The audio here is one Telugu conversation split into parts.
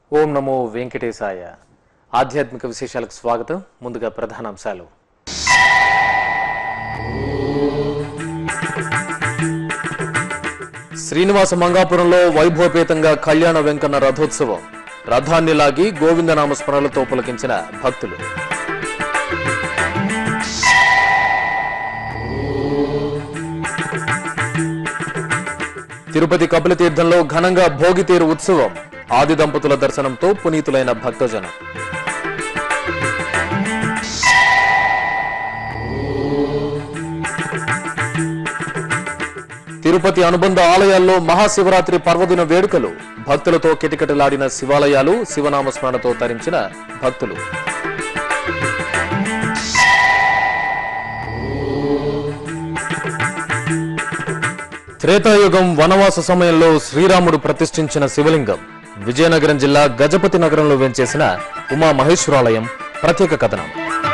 ఓం నమో వెంకటేశాయ ఆధ్యాత్మిక విశేషాలకు స్వాగతం ముందుగా ప్రధానాంశాలు శ్రీనివాస మంగాపురంలో వైభవపేతంగా కళ్యాణ వెంకన్న రథోత్సవం రథాన్ని లాగి గోవిందనామ స్మరణలతో పులకించిన భక్తులు తిరుపతి కపిలతీర్థంలో ఘనంగా భోగితేరు ఉత్సవం ఆది దంపతుల దర్శనంతో పునీతులైన భక్తజనం తిరుపతి అనుబంధ ఆలయాల్లో మహాశివరాత్రి పర్వదిన వేడుకలు భక్తులతో కిటకిటలాడిన శివాలయాలు శివనామ స్మరణతో తరించిన భక్తులు త్రేతాయుగం వనవాస సమయంలో శ్రీరాముడు ప్రతిష్ఠించిన శివలింగం విజయనగరం జిల్లా గజపతి నగరంలో వెంచేసిన ఉమా మహేశ్వరాలయం ప్రత్యేక కథనం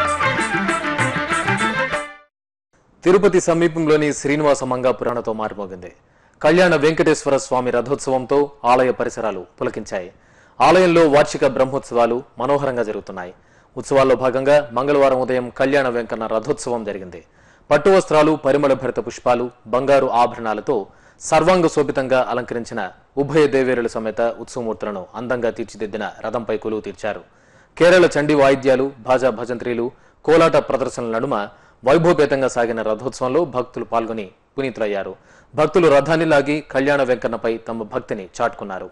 తిరుపతి సమీపంలోని శ్రీనివాస మంగాపురాణతో మారుమోగింది కళ్యాణ వెంకటేశ్వర స్వామి రథోత్సవంతో ఆలయ పరిసరాలు పులకించాయి ఆలయంలో వార్షిక బ్రహ్మోత్సవాలు మనోహరంగా జరుగుతున్నాయి ఉత్సవాల్లో భాగంగా మంగళవారం ఉదయం కళ్యాణ వెంకన్న రథోత్సవం జరిగింది పట్టు వస్త్రాలు పరిమళ భరిత పుష్పాలు బంగారు ఆభరణాలతో సర్వాంగ శోభితంగా అలంకరించిన ఉభయ దేవేరుల సమేత ఉత్సవమూర్తులను అందంగా తీర్చిదిద్దిన రథంపై కొలువు తీర్చారు కేరళ చండీ వాయిద్యాలు భాజా భజంత్రీలు కోలాట ప్రదర్శనల నడుమ వైభవపేతంగా సాగిన రథోత్సవంలో భక్తులు పాల్గొని పునీతులయ్యారు భక్తులు రథాన్ని లాగి కళ్యాణ వెంకన్నపై తమ భక్తిని చాటుకున్నారు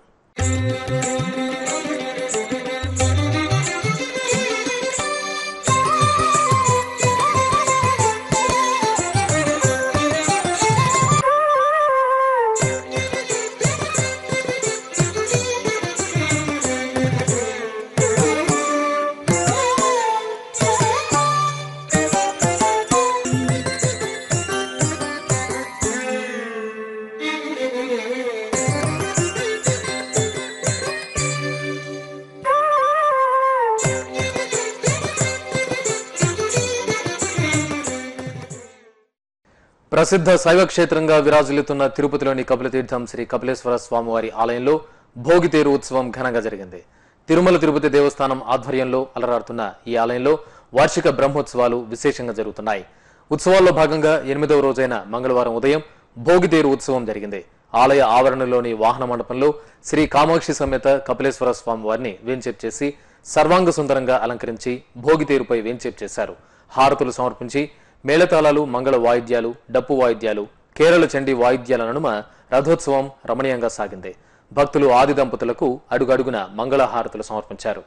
ప్రసిద్ధ శైవ క్షేత్రంగా విరాజిల్లుతున్న తిరుపతిలోని కపిలతీర్థం శ్రీ కపిలేశ్వర స్వామివారి ఆలయంలో భోగితేరు ఉత్సవం ఘనంగా జరిగింది తిరుమల తిరుపతి దేవస్థానం ఆధ్వర్యంలో అలరాడుతున్న ఈ ఆలయంలో వార్షిక బ్రహ్మోత్సవాలు విశేషంగా జరుగుతున్నాయి ఉత్సవాల్లో భాగంగా ఎనిమిదవ రోజైన మంగళవారం ఉదయం భోగితేరు ఉత్సవం జరిగింది ఆలయ ఆవరణలోని వాహన మండపంలో శ్రీ కామాక్షి సమేత కపిలేశ్వర స్వామి వారిని వేంచేపు చేసి సర్వాంగ సుందరంగా అలంకరించి భోగితేరుపై వేంచేపు చేశారు హారతులు సమర్పించి మేళతాళాలు మంగళ వాయిద్యాలు డప్పు వాయిద్యాలు కేరళ చండీ వాయిద్యాల నడుమ రథోత్సవం రమణీయంగా సాగింది భక్తులు ఆది దంపతులకు అడుగడుగున మంగళ హారతులు సమర్పించారు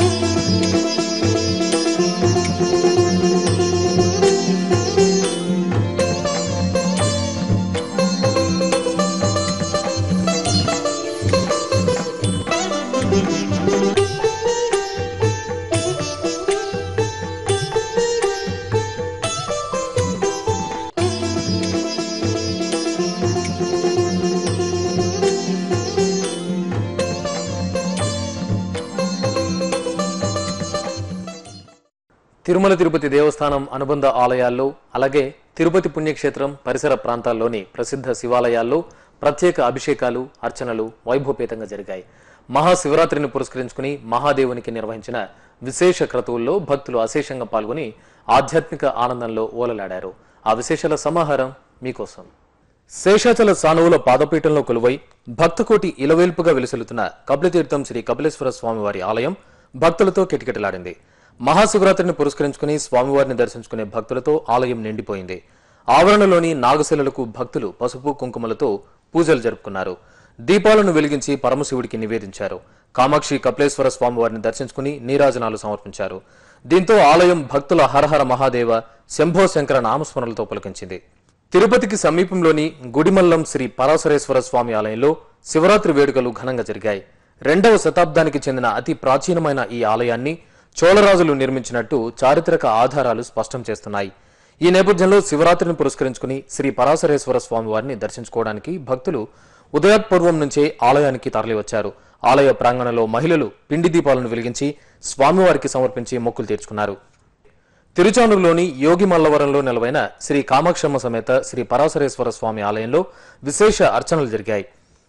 తిరుమల తిరుపతి దేవస్థానం అనుబంధ ఆలయాల్లో అలాగే తిరుపతి పుణ్యక్షేత్రం పరిసర ప్రాంతాల్లోని ప్రసిద్ధ శివాలయాల్లో ప్రత్యేక అభిషేకాలు అర్చనలు వైభవపేతంగా జరిగాయి మహాశివరాత్రిని పురస్కరించుకుని మహాదేవునికి నిర్వహించిన విశేష క్రతువుల్లో భక్తులు అశేషంగా పాల్గొని ఆధ్యాత్మిక ఆనందంలో ఓలలాడారు ఆ విశేషాల సమాహారం మీకోసం శేషాచల సానువుల పాదపీఠంలో కొలువై భక్తకోటి ఇలవేల్పుగా వెలుసెలుతున్న కపిలతీర్థం శ్రీ కపిలేశ్వర స్వామివారి ఆలయం భక్తులతో కిటకిటలాడింది మహాశివరాత్రిని పురస్కరించుకుని స్వామివారిని దర్శించుకునే భక్తులతో ఆలయం నిండిపోయింది ఆవరణలోని నాగశిలలకు భక్తులు పసుపు కుంకుమలతో పూజలు జరుపుకున్నారు దీపాలను వెలిగించి పరమశివుడికి నివేదించారు కామాక్షి కపిలేశ్వర స్వామివారిని దర్శించుకుని నీరాజనాలు సమర్పించారు దీంతో ఆలయం భక్తుల హరహర మహాదేవ శంభో శంకర నామస్మరణలతో పులకించింది తిరుపతికి సమీపంలోని గుడిమల్లం శ్రీ పరాశరేశ్వర స్వామి ఆలయంలో శివరాత్రి వేడుకలు ఘనంగా జరిగాయి రెండవ శతాబ్దానికి చెందిన అతి ప్రాచీనమైన ఈ ఆలయాన్ని చోళరాజులు నిర్మించినట్టు చారిత్రక ఆధారాలు స్పష్టం చేస్తున్నాయి ఈ నేపథ్యంలో శివరాత్రిని పురస్కరించుకుని శ్రీ పరాశరేశ్వర స్వామి వారిని దర్శించుకోవడానికి భక్తులు ఉదయాత్పూర్వం నుంచే ఆలయానికి తరలివచ్చారు ఆలయ ప్రాంగణంలో మహిళలు పిండి దీపాలను వెలిగించి స్వామివారికి సమర్పించి మొక్కులు తీర్చుకున్నారు తిరుచానూరులోని యోగి మల్లవరంలో నెలవైన శ్రీ కామాక్షమ్మ సమేత శ్రీ పరాశరేశ్వర స్వామి ఆలయంలో విశేష అర్చనలు జరిగాయి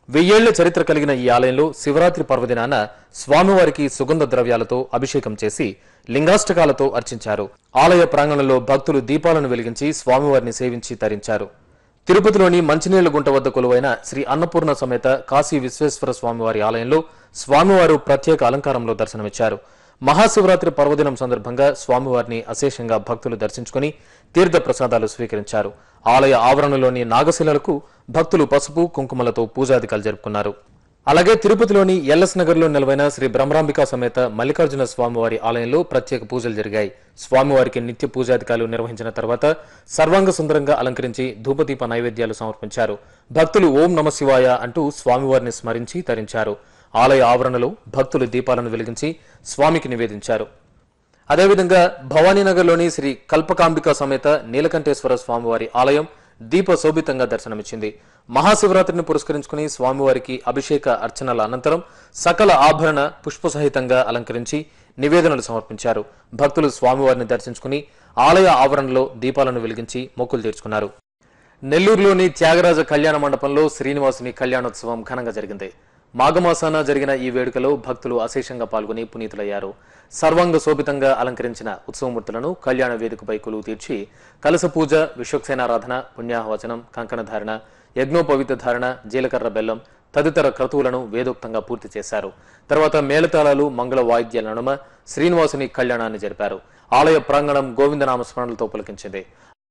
వెయ్యేళ్ల చరిత్ర కలిగిన ఈ ఆలయంలో శివరాత్రి పర్వదినాన స్వామివారికి సుగంధ ద్రవ్యాలతో అభిషేకం చేసి లింగాష్టకాలతో అర్చించారు ఆలయ ప్రాంగణంలో భక్తులు దీపాలను వెలిగించి స్వామివారిని సేవించి తరించారు తిరుపతిలోని మంచినీళ్ల గుంట వద్ద కొలువైన శ్రీ అన్నపూర్ణ సమేత కాశీ విశ్వేశ్వర స్వామివారి ఆలయంలో స్వామివారు ప్రత్యేక అలంకారంలో దర్శనమిచ్చారు మహాశివరాత్రి పర్వదినం సందర్భంగా స్వామివారిని అశేషంగా భక్తులు దర్శించుకుని తీర్థ ప్రసాదాలు స్వీకరించారు ఆలయ ఆవరణలోని నాగశిలలకు భక్తులు పసుపు కుంకుమలతో పూజాధికాలు జరుపుకున్నారు అలాగే తిరుపతిలోని ఎల్ఎస్ నగర్లో నిలవైన శ్రీ బ్రహ్మరాంబిక సమేత మల్లికార్జున స్వామివారి ఆలయంలో ప్రత్యేక పూజలు జరిగాయి స్వామివారికి నిత్య పూజాధికాలు నిర్వహించిన తర్వాత సర్వాంగ సుందరంగా అలంకరించి ధూపదీప నైవేద్యాలు సమర్పించారు భక్తులు ఓం నమ శివాయ అంటూ స్వామివారిని స్మరించి తరించారు ఆలయ ఆవరణలో భక్తులు దీపాలను వెలిగించి స్వామికి నివేదించారు అదేవిధంగా భవానీనగర్లోని శ్రీ కల్పకాంబిక సమేత నీలకంఠేశ్వర స్వామివారి ఆలయం దీప శోభితంగా దర్శనమిచ్చింది మహాశివరాత్రిని పురస్కరించుకుని స్వామివారికి అభిషేక అర్చనల అనంతరం సకల ఆభరణ పుష్పసహితంగా అలంకరించి నివేదనలు సమర్పించారు భక్తులు స్వామివారిని దర్శించుకుని ఆలయ ఆవరణలో దీపాలను వెలిగించి మొక్కులు తీర్చుకున్నారు నెల్లూరులోని త్యాగరాజ కళ్యాణ మండపంలో శ్రీనివాసుని కళ్యాణోత్సవం ఘనంగా జరిగింది మాఘమాసాన జరిగిన ఈ వేడుకలో భక్తులు అశేషంగా పాల్గొని పునీతులయ్యారు సర్వాంగ శోభితంగా అలంకరించిన ఉత్సవమూర్తులను కళ్యాణ వేదికపై కొలువు తీర్చి కలస పూజ విశ్వక్సేనారాధన పుణ్యాహవచనం కంకణధారణ యజ్ఞోపవిత ధారణ జీలకర్ర బెల్లం తదితర క్రతువులను వేదోక్తంగా పూర్తి చేశారు తర్వాత మేళతాళాలు మంగళ వాయిద్యాల నడుమ శ్రీనివాసుని కళ్యాణాన్ని జరిపారు ఆలయ ప్రాంగణం గోవిందనామ స్మరణలతో పులకించింది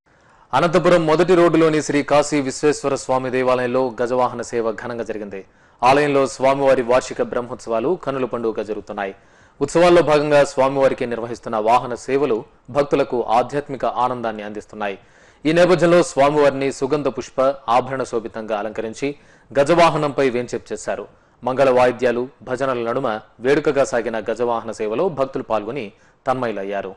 అనంతపురం మొదటి రోడ్డులోని శ్రీ కాశీ విశ్వేశ్వర స్వామి దేవాలయంలో గజవాహన సేవ ఘనంగా జరిగింది ఆలయంలో స్వామివారి వార్షిక బ్రహ్మోత్సవాలు కనుల పండుగగా జరుగుతున్నాయి ఉత్సవాల్లో భాగంగా స్వామివారికి నిర్వహిస్తున్న వాహన సేవలు భక్తులకు ఆధ్యాత్మిక ఆనందాన్ని అందిస్తున్నాయి ఈ నేపథ్యంలో స్వామివారిని సుగంధ పుష్ప ఆభరణ శోభితంగా అలంకరించి గజవాహనంపై వేంచేపు చేశారు మంగళ వాయిద్యాలు భజనల నడుమ వేడుకగా సాగిన గజవాహన సేవలో భక్తులు పాల్గొని తన్మయులయ్యారు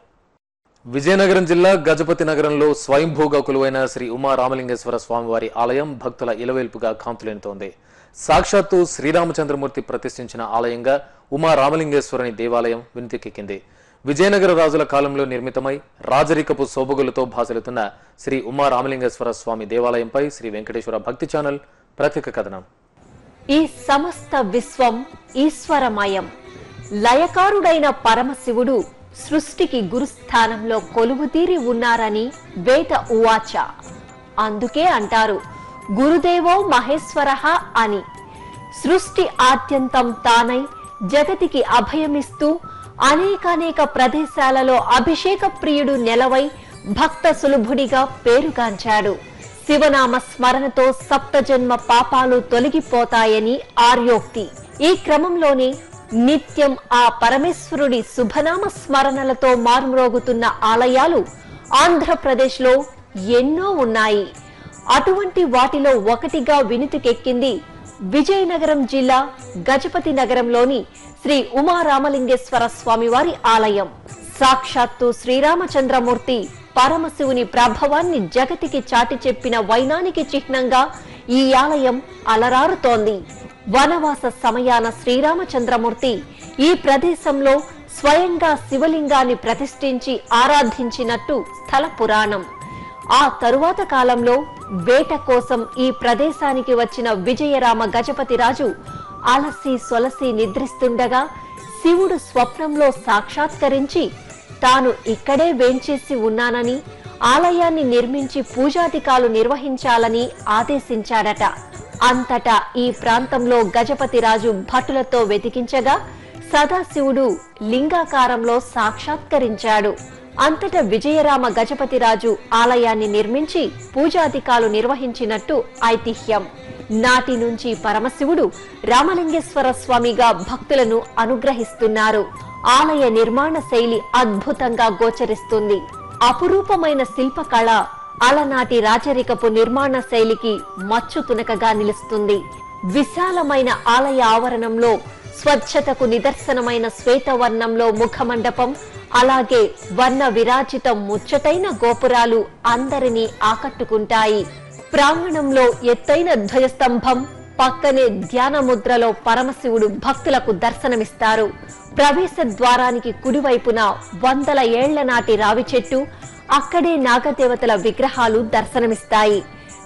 విజయనగరం జిల్లా గజపతి నగరంలో స్వయంభూగా కొలువైన శ్రీ ఉమా రామలింగేశ్వర స్వామివారి ఆలయం భక్తుల ఇలవేల్పుగా కాంతులేనుతోంది సాక్షాత్తు శ్రీరామచంద్రమూర్తి ప్రతిష్ఠించిన ఆలయంగా ఉమా రామలింగేశ్వరుని దేవాలయం వినితికెక్కింది విజయనగర రాజుల కాలంలో నిర్మితమై రాజరికపు సోబగులతో భాసలుతున్న శ్రీ ఉమా రామలింగేశ్వర స్వామి దేవాలయంపై శ్రీ వెంకటేశ్వర భక్తి ఛానల్ ప్రత్యేక కథనం ఈ సమస్త విశ్వం ఈశ్వరమయం లయకారుడైన పరమశివుడు సృష్టికి గురుస్థానంలో కొలువుతీరి ఉన్నారని వేద ఉవాచ అందుకే అంటారు గురుదేవో మహేశ్వర అని సృష్టి ఆద్యంతం తానై జగతికి అభయమిస్తూ అనేకానేక ప్రదేశాలలో అభిషేక ప్రియుడు నెలవై భక్త సులభుడిగా పేరుగాంచాడు శివనామ స్మరణతో సప్తజన్మ పాపాలు తొలగిపోతాయని ఆర్యోక్తి ఈ క్రమంలోనే నిత్యం ఆ పరమేశ్వరుడి శుభనామ స్మరణలతో మారుమ్రోగుతున్న ఆలయాలు ఆంధ్రప్రదేశ్లో ఎన్నో ఉన్నాయి అటువంటి వాటిలో ఒకటిగా వినుతికెక్కింది విజయనగరం జిల్లా గజపతి నగరంలోని శ్రీ ఉమారామలింగేశ్వర స్వామివారి ఆలయం సాక్షాత్తు శ్రీరామచంద్రమూర్తి పరమశివుని ప్రభావాన్ని జగతికి చాటి చెప్పిన వైనానికి చిహ్నంగా ఈ ఆలయం అలరారుతోంది వనవాస సమయాన శ్రీరామచంద్రమూర్తి ఈ ప్రదేశంలో స్వయంగా శివలింగాన్ని ప్రతిష్ఠించి ఆరాధించినట్టు స్థల పురాణం ఆ తరువాత కాలంలో వేట కోసం ఈ ప్రదేశానికి వచ్చిన విజయరామ గజపతి రాజు అలసి సొలసి నిద్రిస్తుండగా శివుడు స్వప్నంలో సాక్షాత్కరించి తాను ఇక్కడే వేంచేసి ఉన్నానని ఆలయాన్ని నిర్మించి పూజాధికాలు నిర్వహించాలని ఆదేశించాడట అంతటా ఈ ప్రాంతంలో గజపతి రాజు భటులతో వెతికించగా సదాశివుడు లింగాకారంలో సాక్షాత్కరించాడు అంతటా విజయరామ గజపతిరాజు ఆలయాన్ని నిర్మించి పూజాధికాలు నిర్వహించినట్టు ఐతిహ్యం నాటి నుంచి పరమశివుడు రామలింగేశ్వర స్వామిగా భక్తులను అనుగ్రహిస్తున్నారు ఆలయ నిర్మాణ శైలి అద్భుతంగా గోచరిస్తుంది అపురూపమైన శిల్పకళ అలనాటి రాచరికపు నిర్మాణ శైలికి మచ్చు తునకగా నిలుస్తుంది విశాలమైన ఆలయ ఆవరణంలో స్వచ్ఛతకు నిదర్శనమైన శ్వేతవర్ణంలో ముఖమండపం అలాగే వర్ణ విరాజితం ముచ్చటైన గోపురాలు అందరినీ ఆకట్టుకుంటాయి ప్రాంగణంలో ఎత్తైన ధ్వజస్తంభం పక్కనే ధ్యాన ముద్రలో పరమశివుడు భక్తులకు దర్శనమిస్తారు ప్రవేశ ద్వారానికి కుడివైపున వందల ఏళ్ల నాటి రావి చెట్టు అక్కడే నాగదేవతల విగ్రహాలు దర్శనమిస్తాయి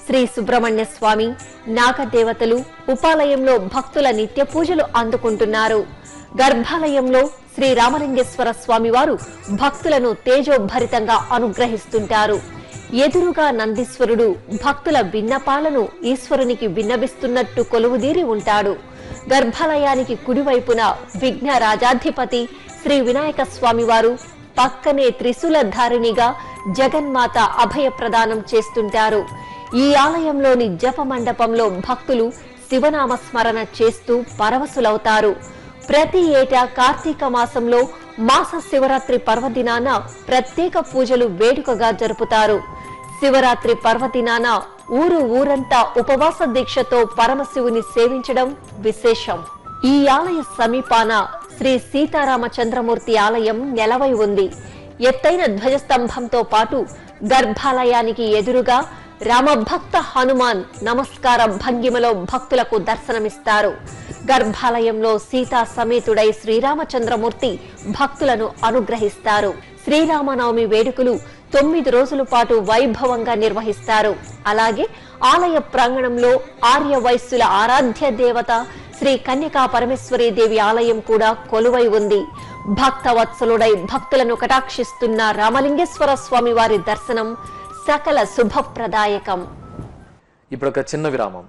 శ్రీ సుబ్రహ్మణ్య స్వామి నాగదేవతలు ఉపాలయంలో భక్తుల నిత్య పూజలు అందుకుంటున్నారు గర్భాలయంలో శ్రీ రామలింగేశ్వర స్వామి వారు భక్తులను తేజోభరితంగా అనుగ్రహిస్తుంటారు ఎదురుగా నందీశ్వరుడు భక్తుల విన్నపాలను ఈశ్వరునికి విన్నవిస్తున్నట్టు కొలువుదీరి ఉంటాడు గర్భాలయానికి కుడివైపున విఘ్న రాజాధిపతి శ్రీ వినాయక స్వామి వారు పక్కనే త్రిశూలధారిణిగా జగన్మాత అభయ ప్రదానం చేస్తుంటారు ఈ ఆలయంలోని జప మండపంలో భక్తులు శివనామ స్మరణ చేస్తూ పరవశులవుతారు ప్రతి ఏటా కార్తీక మాసంలో మాస శివరాత్రి పర్వదినాన ప్రత్యేక పూజలు వేడుకగా జరుపుతారు శివరాత్రి పర్వదినాన ఊరు ఊరంతా ఉపవాస దీక్షతో పరమశివుని సేవించడం విశేషం ఈ ఆలయ సమీపాన శ్రీ సీతారామచంద్రమూర్తి ఆలయం నెలవై ఉంది ఎత్తైన ధ్వజస్తంభంతో పాటు గర్భాలయానికి ఎదురుగా రామభక్త హనుమాన్ నమస్కార భంగిమలో భక్తులకు దర్శనమిస్తారు గర్భాలయంలో సీతా సమేతుడై శ్రీరామచంద్రమూర్తి భక్తులను అనుగ్రహిస్తారు శ్రీరామనవమి వేడుకలు తొమ్మిది రోజుల పాటు వైభవంగా నిర్వహిస్తారు అలాగే ఆలయ ప్రాంగణంలో ఆర్య వైశ్యుల ఆరాధ్య దేవత శ్రీ కన్యకా పరమేశ్వరీ దేవి ఆలయం కూడా కొలువై ఉంది భక్త వత్సలుడై భక్తులను కటాక్షిస్తున్న రామలింగేశ్వర స్వామి వారి దర్శనం సకల శుభప్రదాయకం ఇప్పుడు ఒక చిన్న విరామం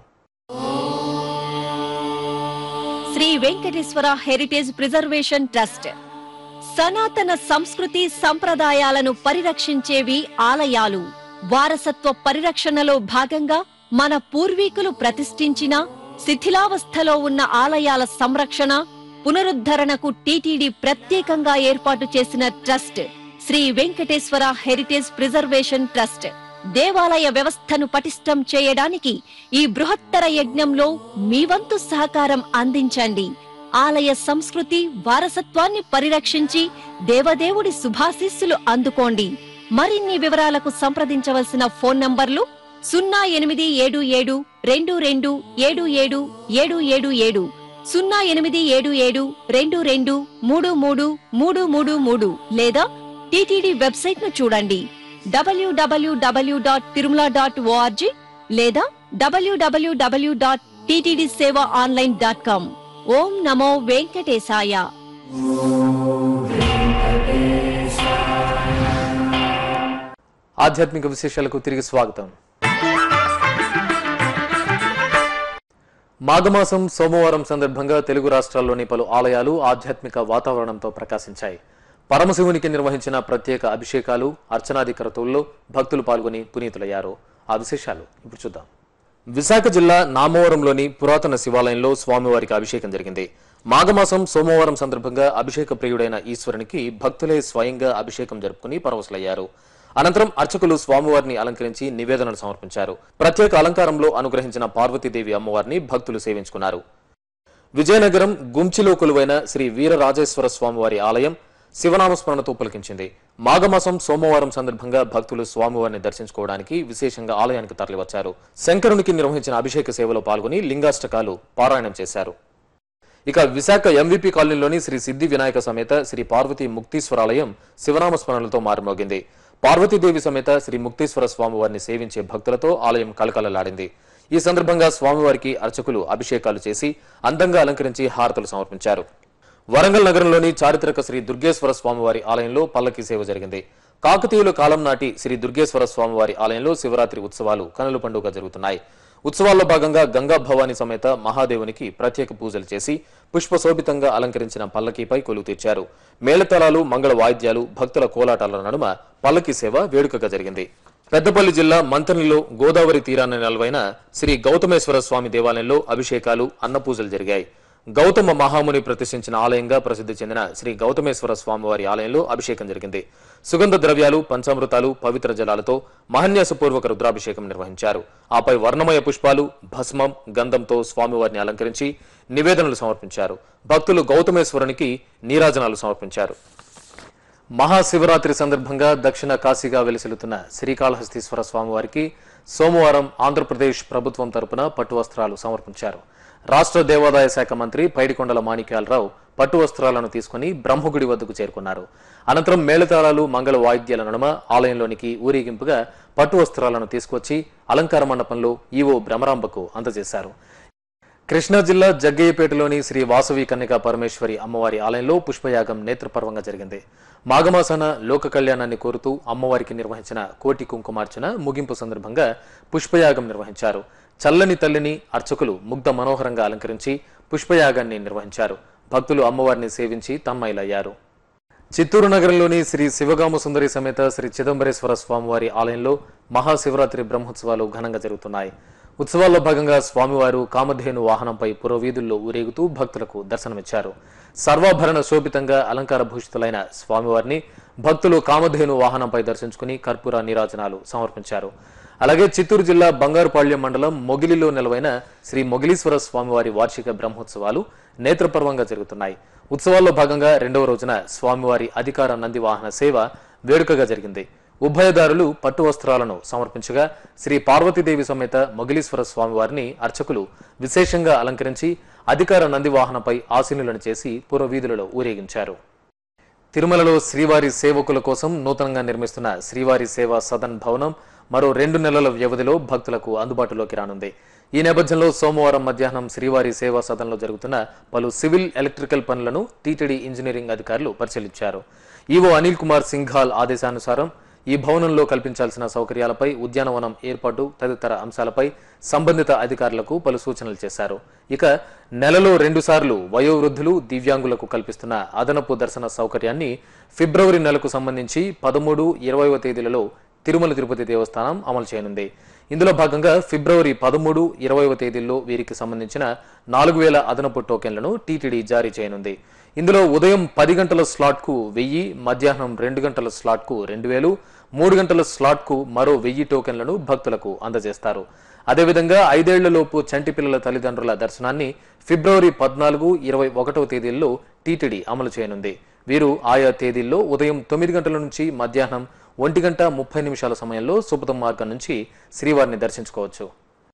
Sri Venkateswara heritage preservation trust సనాతన సంస్కృతి సంప్రదాయాలను పరిరక్షించేవి ఆలయాలు వారసత్వ పరిరక్షణలో భాగంగా మన పూర్వీకులు ప్రతిష్ఠించిన శిథిలావస్థలో ఉన్న ఆలయాల సంరక్షణ పునరుద్ధరణకు టీటీడీ ప్రత్యేకంగా ఏర్పాటు చేసిన trust Sri Venkateswara heritage preservation trust దేవాలయ వ్యవస్థను పటిష్టం చేయడానికి ఈ బృహత్తర యజ్ఞంలో మీ వంతు సహకారం అందించండి ఆలయ సంస్కృతి వారసత్వాన్ని పరిరక్షించి దేవదేవుడి శుభాశీస్సులు అందుకోండి మరిన్ని వివరాలకు సంప్రదించవలసిన ఫోన్ నంబర్లు సున్నా ఎనిమిది ఏడు ఏడు రెండు రెండు ఏడు ఏడు ఏడు ఏడు ఏడు సున్నా ఎనిమిది ఏడు ఏడు రెండు రెండు మూడు మూడు మూడు మూడు మూడు లేదా టిటిడి వెబ్సైట్ ను చూడండి డబ్ల్యూడబ్ల్యూడబ్ల్యూ డాట్ తిరుమల డాట్ ఓఆర్జీ లేదా డబ్ల్యూడబ్ల్యూడబ్ల్యూ dot TTD seva online dot com ఓం నమో వెంకటేశాయ ఆధ్యాత్మిక విశేషాలకు తిరిగి స్వాగతం మాఘమాసం సోమవారం సందర్భంగా తెలుగు రాష్ట్రాల్లోని పలు ఆలయాలు ఆధ్యాత్మిక వాతావరణంతో ప్రకాశించాయి పరమశివునికి నిర్వహించిన ప్రత్యేక అభిషేకాలు అర్చనాది క్రతువుల్లో భక్తులు పాల్గొని పునీతులయ్యారు ఆ విశేషాలు ఇప్పుడు చూద్దాం విశాఖ జిల్లా నామవరంలోని పురాతన శివాలయంలో స్వామివారికి అభిషేకం జరిగింది మాఘమాసం సోమవారం సందర్భంగా అభిషేక ప్రియుడైన ఈశ్వరునికి భక్తులే స్వయంగా అభిషేకం జరుపుకుని పరవశులయ్యారు అనంతరం అర్చకులు స్వామివారిని అలంకరించి నివేదనలు సమర్పించారు ప్రత్యేక అలంకారంలో అనుగ్రహించిన పార్వతీదేవి అమ్మవారిని భక్తులు సేవించుకున్నారు విజయనగరం గుంచిలో కొలువైన శ్రీ వీరరాజేశ్వర స్వామివారి ఆలయం శివనామస్మరణతో పులకించింది మాఘమాసం సోమవారం సందర్భంగా భక్తులు స్వామివారిని దర్శించుకోవడానికి విశేషంగా ఆలయానికి తరలివచ్చారు శంకరునికి నిర్వహించిన అభిషేక సేవలో పాల్గొని లింగాష్టకాలు పారాయణం చేశారు ఇక విశాఖ ఎంవిపి కాలనీలోని శ్రీ సిద్ధి వినాయక సమేత శ్రీ పార్వతీ ముక్తీశ్వరాలయం శివనామస్మరణలతో మారుమోగింది పార్వతీదేవి సమేత శ్రీ ముక్తీశ్వర స్వామివారిని సేవించే భక్తులతో ఆలయం కలకలలాడింది ఈ సందర్భంగా స్వామివారికి అర్చకులు అభిషేకాలు చేసి అందంగా అలంకరించి హారతులు సమర్పించారు వరంగల్ నగరంలోని చారిత్రక శ్రీ దుర్గేశ్వర స్వామివారి ఆలయంలో పల్లకి సేవ జరిగింది కాకతీయుల కాలం నాటి శ్రీ దుర్గేశ్వర స్వామివారి ఆలయంలో శివరాత్రి ఉత్సవాలు కనుల పండుగ జరుగుతున్నాయి ఉత్సవాల్లో భాగంగా గంగా భవాని సమేత మహాదేవునికి ప్రత్యేక పూజలు చేసి పుష్పశోభితంగా అలంకరించిన పల్లకీపై కొలువు తీర్చారు మేళతాళాలు మంగళ వాయిద్యాలు భక్తుల కోలాటాల నడుమ పల్లకి సేవ వేడుకగా జరిగింది పెద్దపల్లి జిల్లా మంతనిలో గోదావరి తీరాన నెలవైన శ్రీ గౌతమేశ్వర స్వామి దేవాలయంలో అభిషేకాలు అన్నపూజలు జరిగాయి గౌతమ మహాముని ప్రతిష్ఠించిన ఆలయంగా ప్రసిద్ధి చెందిన శ్రీ గౌతమేశ్వర స్వామివారి ఆలయంలో అభిషేకం జరిగింది సుగంధ ద్రవ్యాలు పంచామృతాలు పవిత్ర జలాలతో మహన్యాసపూర్వక రుద్రాభిషేకం నిర్వహించారు ఆపై వర్ణమయ పుష్పాలు భస్మం గంధంతో స్వామివారిని అలంకరించి నివేదనలు సమర్పించారు భక్తులు గౌతమేశ్వరునికి నీరాజనాలు సమర్పించారు మహాశివరాత్రి సందర్భంగా దక్షిణ కాశీగా వెలిసిల్లుతున్న శ్రీకాళహస్తీశ్వర స్వామివారికి సోమవారం ఆంధ్రప్రదేశ్ ప్రభుత్వం తరపున పట్టు వస్త్రాలు సమర్పించారు రాష్ట్ర దేవాదాయ శాఖ మంత్రి పైడికొండల మాణిక్యాలరావు పట్టు వస్త్రాలను తీసుకుని బ్రహ్మగుడి వద్దకు చేరుకున్నారు అనంతరం మేళతాళాలు మంగళ వాయిద్యాల నడుమ ఆలయంలోనికి ఊరేగింపుగా పట్టు వస్త్రాలను తీసుకొచ్చి అలంకార మండపంలో ఈవో భ్రమరాంబకు అందజేశారు కృష్ణా జిల్లా జగ్గయ్యపేటలోని శ్రీ వాసవి కన్యకా పరమేశ్వరి అమ్మవారి ఆలయంలో పుష్పయాగం నేత్రపర్వంగా జరిగింది మాఘమాసాన లోక కళ్యాణాన్ని కోరుతూ అమ్మవారికి నిర్వహించిన కోటి కుంకుమార్చన ముగింపు సందర్భంగా పుష్పయాగం నిర్వహించారు చల్లని తల్లిని అర్చకులు ముగ్ధ మనోహరంగా అలంకరించి పుష్పయాగాన్ని నిర్వహించారు భక్తులు అమ్మవారిని సేవించి తన్మయులయ్యారు చిత్తూరు నగరంలోని శ్రీ శివగామ సుందరి సమేత శ్రీ చిదంబరేశ్వర స్వామివారి ఆలయంలో మహాశివరాత్రి బ్రహ్మోత్సవాలు ఘనంగా జరుగుతున్నాయి ఉత్సవాల్లో భాగంగా స్వామివారు కామధేను వాహనంపై పురవీధుల్లో ఊరేగుతూ భక్తులకు దర్శనమిచ్చారు సర్వాభరణ శోభితంగా అలంకార భూషితులైన స్వామివారిని భక్తులు కామధేను వాహనంపై దర్శించుకుని కర్పూర నీరాజనాలు సమర్పించారు అలాగే చిత్తూరు జిల్లా బంగారుపాళ్యం మండలం మొగిలిలో నెలవైన శ్రీ మొగిలీశ్వర స్వామివారి వార్షిక బ్రహ్మోత్సవాలు నేత్రపర్వంగా జరుగుతున్నాయి ఉత్సవాల్లో భాగంగా రెండవ రోజున స్వామివారి అధికార నంది వాహన సేవ వేడుకగా జరిగింది ఉభయదారులు పట్టు వస్త్రాలను సమర్పించగా శ్రీ పార్వతీదేవి సమేత మొగిలీశ్వర స్వామివారిని అర్చకులు విశేషంగా అలంకరించి అధికార నంది వాహనపై ఆసీనులను చేసి పురవీధులలో ఊరేగించారు తిరుమలలో శ్రీవారి సేవకుల కోసం నూతనంగా నిర్మిస్తున్న శ్రీవారి సేవా సదన్ భవనం మరో రెండు నెలల వ్యవధిలో భక్తులకు అందుబాటులోకి రానుంది ఈ నేపథ్యంలో సోమవారం మధ్యాహ్నం శ్రీవారి సేవా సదన్లో జరుగుతున్న పలు సివిల్ ఎలక్ట్రికల్ పనులను టీటీడీ ఇంజనీరింగ్ అధికారులు పరిశీలించారు ఈవో అనిల్ కుమార్ సింఘాల్ ఆదేశానుసారం ఈ భవనంలో కల్పించాల్సిన సౌకర్యాలపై ఉద్యానవనం ఏర్పాటు తదితర అంశాలపై సంబంధిత అధికారులకు పలు సూచనలు చేశారు ఇక నెలలో రెండుసార్లు వయోవృద్ధులు దివ్యాంగులకు కల్పిస్తున్న అదనపు దర్శన సౌకర్యాన్ని ఫిబ్రవరి నెలకు సంబంధించి పదమూడు ఇరవైవ తేదీలలో తిరుమల తిరుపతి దేవస్థానం అమలు చేయనుంది ఇందులో భాగంగా ఫిబ్రవరి పదమూడు ఇరవైవ తేదీల్లో వీరికి సంబంధించిన నాలుగు వేల అదనపు టోకెన్లను టీటీడీ జారీ చేయనుంది ఇందులో ఉదయం పది గంటల స్లాట్కు వెయ్యి మధ్యాహ్నం రెండు గంటల స్లాట్కు రెండు వేలు మూడు గంటల స్లాట్కు మరో వెయ్యి టోకెన్లను భక్తులకు అందజేస్తారు అదేవిధంగా ఐదేళ్లలోపు చంటి పిల్లల తల్లిదండ్రుల దర్శనాన్ని ఫిబ్రవరి పద్నాలుగు ఇరవై ఒకటవ తేదీల్లో టీటీడీ అమలు చేయనుంది వీరు ఆయా తేదీల్లో ఉదయం తొమ్మిది గంటల నుంచి మధ్యాహ్నం ఒంటి గంట ముప్పై నిమిషాల సమయంలో సుపథం మార్గం నుంచి శ్రీవారిని దర్శించుకోవచ్చు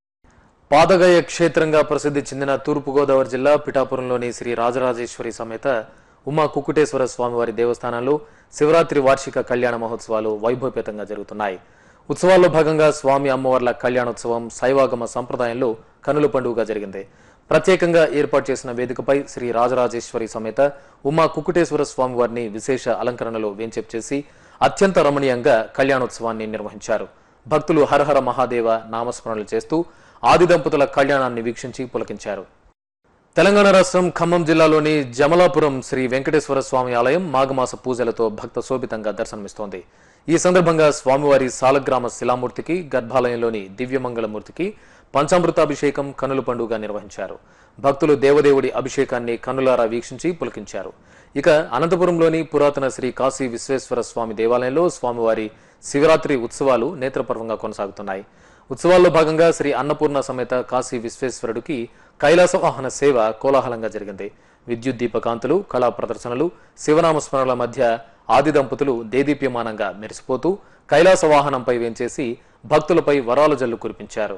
పాదగయ క్షేత్రంగా ప్రసిద్ధి చెందిన తూర్పుగోదావరి జిల్లా పిఠాపురంలోని శ్రీ రాజరాజేశ్వరి సమేత ఉమా కుక్కుటేశ్వర స్వామివారి దేవస్థానంలో శివరాత్రి వార్షిక కళ్యాణ మహోత్సవాలు వైభవపేతంగా జరుగుతున్నాయి ఉత్సవాల్లో భాగంగా స్వామి అమ్మవార్ల కళ్యాణోత్సవం శైవాగమ సంప్రదాయంలో కనుల పండుగగా జరిగింది ప్రత్యేకంగా ఏర్పాటు చేసిన వేదికపై శ్రీ రాజరాజేశ్వరి సమేత ఉమా కుక్కుటేశ్వర స్వామివారిని విశేష అలంకరణలో వేంచేపు చేసి అత్యంత రమణీయంగా కళ్యాణోత్సవాన్ని నిర్వహించారు భక్తులు హరహర మహాదేవ నామస్మరణలు చేస్తూ ఆది దంపతుల కళ్యాణాన్ని వీక్షించి పులకించారు తెలంగాణ రాష్ట్రం ఖమ్మం జిల్లాలోని జమలాపురం శ్రీ వెంకటేశ్వర స్వామి ఆలయం మాఘమాస పూజలతో భక్త శోభితంగా దర్శనమిస్తోంది ఈ సందర్భంగా స్వామివారి సాలగ్రామ శిలామూర్తికి గర్భాలయంలోని దివ్యమంగళమూర్తికి పంచామృతాభిషేకం కనుల పండుగ నిర్వహించారు భక్తులు దేవదేవుడి అభిషేకాన్ని కనులారా వీక్షించి పులకించారు ఇక అనంతపురంలోని పురాతన శ్రీ కాశీ విశ్వేశ్వర స్వామి దేవాలయంలో స్వామివారి శివరాత్రి ఉత్సవాలు నేత్రపర్వంగా కొనసాగుతున్నాయి ఉత్సవాల్లో భాగంగా శ్రీ అన్నపూర్ణ సమేత కాశీ విశ్వేశ్వరుడికి కైలాస వాహన సేవ కోలాహలంగా జరిగింది విద్యుత్ దీపకాంతులు కళా ప్రదర్శనలు శివనామస్మరణల మధ్య ఆది దంపతులు దేదీప్యమానంగా మెరిసిపోతూ కైలాస వాహనంపై వేంచేసి భక్తులపై వరాల జల్లు కురిపించారు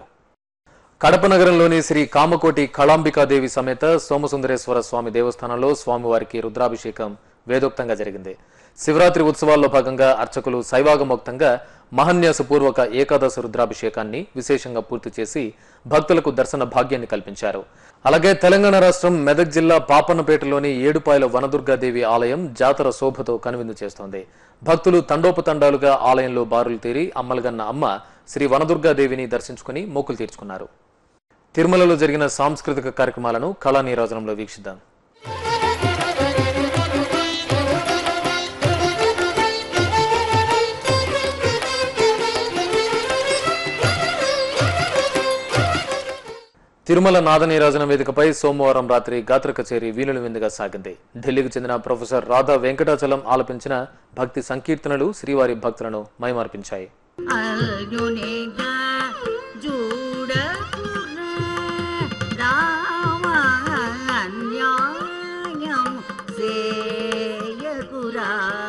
కడప నగరంలోని శ్రీ కామకోటి కళాంబికాదేవి సమేత సోమసుందరేశ్వర స్వామి దేవస్థానంలో స్వామివారికి రుద్రాభిషేకం వేదోక్తంగా జరిగింది శివరాత్రి ఉత్సవాల్లో భాగంగా అర్చకులు శైవాగమోక్తంగా మహన్యాసపూర్వక ఏకాదశ రుద్రాభిషేకాన్ని విశేషంగా పూర్తి చేసి భక్తులకు దర్శన భాగ్యాన్ని కల్పించారు అలాగే తెలంగాణ రాష్ట్రం మెదక్ జిల్లా పాపన్నపేటలోని ఏడుపాయల వనదుర్గాదేవి ఆలయం జాతర శోభతో కనువిందు చేస్తోంది భక్తులు తండోపతండాలుగా ఆలయంలో బారులు తీరి అమ్మలగన్న అమ్మ శ్రీ వనదుర్గాదేవిని దర్శించుకుని మొక్కులు తీర్చుకున్నారు తిరుమలలో జరిగిన సాంస్కృతిక కార్యక్రమాలను కళా నీరాజనంలో వీక్షిద్దాం తిరుమల నాదనీరాజన వేదికపై సోమవారం రాత్రి గాత్ర కచేరీ వీణుల విందుగా సాగింది ఢిల్లీకి చెందిన ప్రొఫెసర్ రాధా వెంకటాచలం ఆలపించిన భక్తి సంకీర్తనలు శ్రీవారి భక్తులను మైమార్పించాయి అర్జునిగా చూడకున రామ అన్యాయం చేయకురా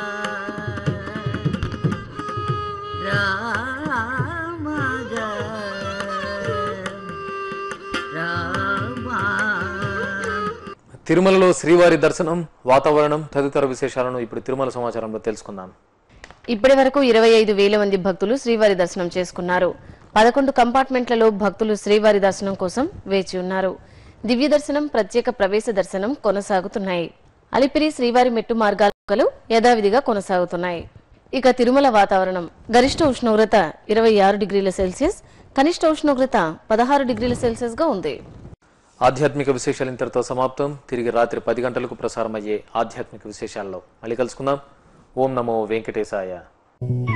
రామగా రామ తిరుమలలో శ్రీవారి దర్శనం వాతావరణం తదితర విశేషాలను ఇప్పుడు తిరుమల సమాచారంలో తెలుసుకుందాం ఇప్పటి వరకు ఇరవై ఐదు వేల మంది భక్తులు శ్రీవారి దర్శనం చేసుకున్నారు పదకొండు కంపార్ట్మెంట్లలో భక్తులు శ్రీవారి దర్శనం కోసం వేచి ఉన్నారు దివ్య దర్శనం ప్రత్యేక ప్రవేశ దర్శనం కొనసాగుతున్నాయి అలిపిరి శ్రీవారి మెట్టు మార్గాలు యథావిధిగా కొనసాగుతున్నాయి ఇక తిరుమల వాతావరణం గరిష్ట ఉష్ణోగ్రత ఇరవై ఆరు డిగ్రీల సెల్సియస్ కనిష్ట ఉష్ణోగ్రత పదహారు డిగ్రీల సెల్సియస్ గా ఉంది ఆధ్యాత్మిక విశేషాలు ఇంతటితో సమాప్తం తిరిగి రాత్రి పది గంటలకు ప్రసారమయ్యే ఆధ్యాత్మిక విశేషాల్లో మళ్ళీ కలుసుకుందాం ఓం నమో వెంకటేశాయ